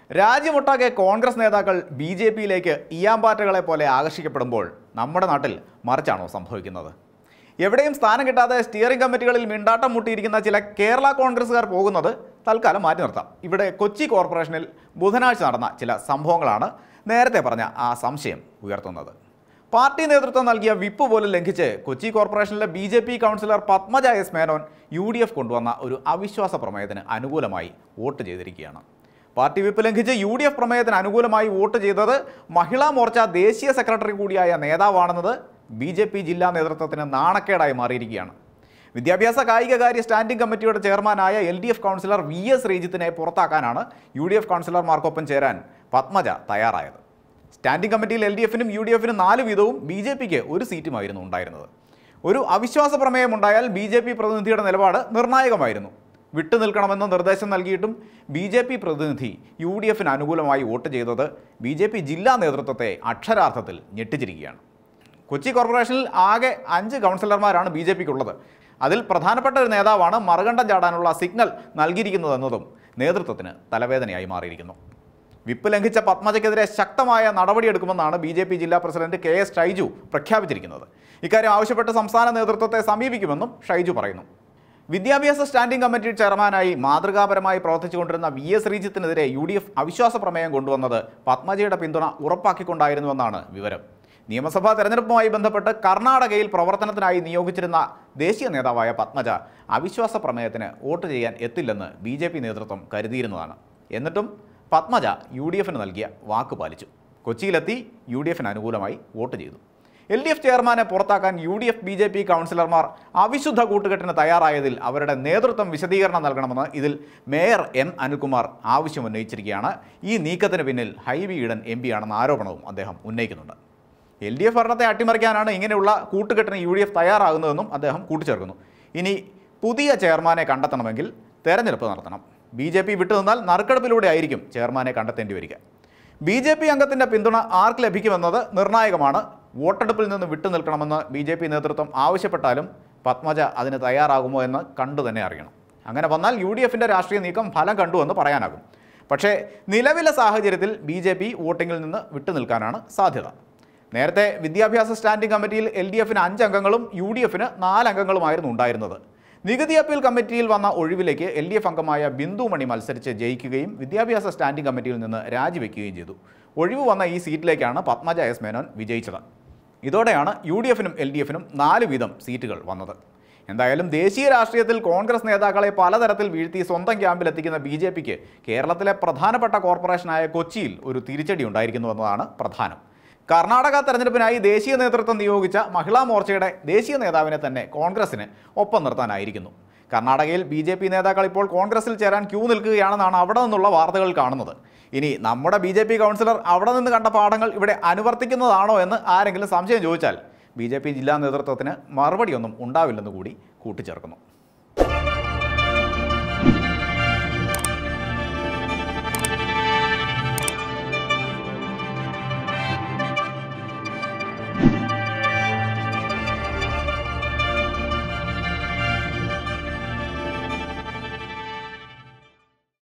രാജ്യമൊട്ടാകെ കോൺഗ്രസ് നേതാക്കൾ B J പിയിലേക്ക് ഇയാമ്പാറ്റകളെ പോലെ ആകർഷിക്കപ്പെടുമ്പോൾ നമ്മുടെ നാട്ടിൽ മറിച്ചാണോ സംഭവിക്കുന്നത് എവിടെയും സ്ഥാനം കിട്ടാതെ സ്റ്റിയറിംഗ് കമ്മിറ്റികളിൽ മിണ്ടാട്ടം മുട്ടിയിരിക്കുന്ന ചില കേരള കോൺഗ്രസ്സുകാർ പോകുന്നത് തൽക്കാലം മാറ്റി നിർത്താം ഇവിടെ കൊച്ചി കോർപ്പറേഷനിൽ ബുധനാഴ്ച നടന്ന ചില സംഭവങ്ങളാണ് നേരത്തെ പറഞ്ഞ ആ സംശയം ഉയർത്തുന്നത് പാർട്ടി നേതൃത്വം നൽകിയ വിപ്പ് പോലും ലംഘിച്ച് കൊച്ചി കോർപ്പറേഷനിലെ B J P councillor Padmaja S Menon U D F കൊണ്ടുവന്ന ഒരു അവിശ്വാസ പ്രമേയത്തിന് അനുകൂലമായി വോട്ട് ചെയ്തിരിക്കുകയാണ് പാർട്ടി വിപ്പ് ലംഘിച്ച് യു ഡി എഫ് പ്രമേയത്തിന് അനുകൂലമായി വോട്ട് ചെയ്തത് മഹിളാ മോർച്ച ദേശീയ സെക്രട്ടറി കൂടിയായ നേതാവാണെന്നത് ബി ജെ പി ജില്ലാ നേതൃത്വത്തിന് നാണക്കേടായി മാറിയിരിക്കുകയാണ് വിദ്യാഭ്യാസ കായികകാര്യ സ്റ്റാൻഡിംഗ് കമ്മിറ്റിയുടെ ചെയർമാനായ L D F councillor V S ശ്രീജിത്തിനെ പുറത്താക്കാനാണ് യു ഡി എഫ് കൗൺസിലർമാർക്കൊപ്പം ചേരാൻ പത്മജ തയ്യാറായത് സ്റ്റാൻഡിംഗ് കമ്മിറ്റിയിൽ എൽ ഡി എഫിനും യു ഡി എഫിനും നാല് വീതവും ബി ജെ പിക്ക് ഒരു സീറ്റുമായിരുന്നു ഉണ്ടായിരുന്നത് ഒരു അവിശ്വാസ പ്രമേയം ഉണ്ടായാൽ ബി ജെ പി പ്രതിനിധിയുടെ നിലപാട് നിർണായകമായിരുന്നു വിട്ടുനിൽക്കണമെന്ന് നിർദ്ദേശം നൽകിയിട്ടും ബി ജെ പി പ്രതിനിധി യു ഡി എഫിന് അനുകൂലമായി വോട്ട് ചെയ്തത് ബി ജെ പി ജില്ലാ നേതൃത്വത്തെ അക്ഷരാർത്ഥത്തിൽ ഞെട്ടിച്ചിരിക്കുകയാണ് കൊച്ചി കോർപ്പറേഷനിൽ ആകെ അഞ്ച് കൗൺസിലർമാരാണ് ബി ജെ പിക്കുള്ളത് അതിൽ പ്രധാനപ്പെട്ട ഒരു നേതാവാണ് മറുകണ്ഠം ചാടാനുള്ള സിഗ്നൽ നൽകിയിരിക്കുന്നതെന്നതും നേതൃത്വത്തിന് തലവേദനയായി മാറിയിരിക്കുന്നു വിപ്പ് ലംഘിച്ച പത്മജയ്ക്കെതിരെ ശക്തമായ നടപടിയെടുക്കുമെന്നാണ് ബി ജെ പി ജില്ലാ പ്രസിഡന്റ് കെ എസ് ഷൈജു പ്രഖ്യാപിച്ചിരിക്കുന്നത് ഇക്കാര്യം ആവശ്യപ്പെട്ട് സംസ്ഥാന നേതൃത്വത്തെ സമീപിക്കുമെന്നും ഷൈജു പറയുന്നു വിദ്യാഭ്യാസ സ്റ്റാൻഡിംഗ് കമ്മിറ്റി ചെയർമാനായി മാതൃകാപരമായി പ്രവർത്തിച്ചുകൊണ്ടിരുന്ന വി എസ് ശ്രീജിത്തിനെതിരെ യു ഡി എഫ് അവിശ്വാസ പ്രമേയം കൊണ്ടുവന്നത് പത്മജയുടെ പിന്തുണ ഉറപ്പാക്കിക്കൊണ്ടായിരുന്നുവെന്നാണ് വിവരം നിയമസഭാ തെരഞ്ഞെടുപ്പുമായി ബന്ധപ്പെട്ട് കർണാടകയിൽ പ്രവർത്തനത്തിനായി നിയോഗിച്ചിരുന്ന ദേശീയ നേതാവായ പത്മജ അവിശ്വാസ പ്രമേയത്തിന് വോട്ട് ചെയ്യാൻ എത്തില്ലെന്ന് ബി ജെ പി നേതൃത്വം കരുതിയിരുന്നതാണ് എന്നിട്ടും പത്മജ യു ഡി എഫിന് നൽകിയ വാക്ക് പാലിച്ചു കൊച്ചിയിലെത്തി യു ഡി എഫിന് അനുകൂലമായി വോട്ട് ചെയ്തു എൽ ഡി എഫ് ചെയർമാനെ പുറത്താക്കാൻ U D F B J P കൗൺസിലർമാർ അവിശുദ്ധ കൂട്ടുകെട്ടിന് തയ്യാറായതിൽ അവരുടെ നേതൃത്വം വിശദീകരണം നൽകണമെന്ന് ഇതിൽ മേയർ എം അനിൽകുമാർ ആവശ്യമുന്നയിച്ചിരിക്കുകയാണ് ഈ നീക്കത്തിന് പിന്നിൽ ഹൈബി ഈഡൻ എം പി ആണെന്ന ആരോപണവും അദ്ദേഹം ഉന്നയിക്കുന്നുണ്ട് എൽ ഡി എഫ് ഭരണത്തെ അട്ടിമറിക്കാനാണ് ഇങ്ങനെയുള്ള കൂട്ടുകെട്ടിന് യു ഡി എഫ് തയ്യാറാകുന്നതെന്നും അദ്ദേഹം കൂട്ടിച്ചേർക്കുന്നു ഇനി പുതിയ ചെയർമാനെ കണ്ടെത്തണമെങ്കിൽ തെരഞ്ഞെടുപ്പ് നടത്തണം ബി ജെ പി വിട്ടുനിന്നാൽ നറുക്കെടുപ്പിലൂടെ ആയിരിക്കും ചെയർമാനെ കണ്ടെത്തേണ്ടി വരിക ബി ജെ പി അംഗത്തിൻ്റെ പിന്തുണ ആർക്ക് ലഭിക്കുമെന്നത് നിർണായകമാണ് വോട്ടെടുപ്പിൽ നിന്ന് വിട്ടുനിൽക്കണമെന്ന് ബി ജെ പി നേതൃത്വം ആവശ്യപ്പെട്ടാലും പത്മജ അതിന് തയ്യാറാകുമോ എന്ന് കണ്ടു തന്നെ അറിയണം അങ്ങനെ വന്നാൽ യു ഡി എഫിൻ്റെ രാഷ്ട്രീയ നീക്കം ഫലം കണ്ടു എന്ന് പറയാനാകും പക്ഷേ നിലവിലെ സാഹചര്യത്തിൽ ബി ജെ പി വോട്ടിങ്ങിൽ നിന്ന് വിട്ടുനിൽക്കാനാണ് സാധ്യത നേരത്തെ വിദ്യാഭ്യാസ സ്റ്റാൻഡിംഗ് കമ്മിറ്റിയിൽ എൽ ഡി എഫിന് അഞ്ച് അംഗങ്ങളും യു ഡി എഫിന് നാല് അംഗങ്ങളുമായിരുന്നു ഉണ്ടായിരുന്നത് നികുതി അപ്പീൽ കമ്മിറ്റിയിൽ വന്ന ഒഴിവിലേക്ക് എൽ ഡി എഫ് അംഗമായ ബിന്ദു മണി മത്സരിച്ച് ജയിക്കുകയും വിദ്യാഭ്യാസ സ്റ്റാൻഡിംഗ് കമ്മിറ്റിയിൽ നിന്ന് രാജിവെക്കുകയും ചെയ്തു ഒഴിവ് വന്ന ഈ സീറ്റിലേക്കാണ് പത്മജ എസ് മേനോൻ വിജയിച്ചത് ഇതോടെയാണ് യു ഡി എഫിനും എൽ ഡി എഫിനും നാല് വീതം സീറ്റുകൾ വന്നത് എന്തായാലും ദേശീയ രാഷ്ട്രീയത്തിൽ കോൺഗ്രസ് നേതാക്കളെ പലതരത്തിൽ വീഴ്ത്തി സ്വന്തം ക്യാമ്പിലെത്തിക്കുന്ന ബി ജെ പിക്ക് കേരളത്തിലെ പ്രധാനപ്പെട്ട കോർപ്പറേഷനായ കൊച്ചിയിൽ ഒരു തിരിച്ചടി ഉണ്ടായിരിക്കുന്നുവെന്നതാണ് പ്രധാനം കർണാടക തെരഞ്ഞെടുപ്പിനായി ദേശീയ നേതൃത്വം നിയോഗിച്ച മഹിളാ മോർച്ചയുടെ ദേശീയ നേതാവിനെ തന്നെ കോൺഗ്രസിന് ഒപ്പം നിർത്താനായിരിക്കുന്നു കർണാടകയിൽ ബി ജെ പി നേതാക്കൾ ഇപ്പോൾ കോൺഗ്രസിൽ ചേരാൻ ക്യൂ നിൽക്കുകയാണെന്നാണ് അവിടെ നിന്നുള്ള വാർത്തകൾ കാണുന്നത് ഇനി നമ്മുടെ ബി ജെ പി കൗൺസിലർ അവിടെ നിന്ന് കണ്ട പാഠങ്ങൾ ഇവിടെ അനുവർത്തിക്കുന്നതാണോ എന്ന് ആരെങ്കിലും സംശയം ചോദിച്ചാൽ ബി ജെ പി ജില്ലാ നേതൃത്വത്തിന് മറുപടിയൊന്നും ഉണ്ടാവില്ലെന്ന് കൂടി കൂട്ടിച്ചേർക്കുന്നു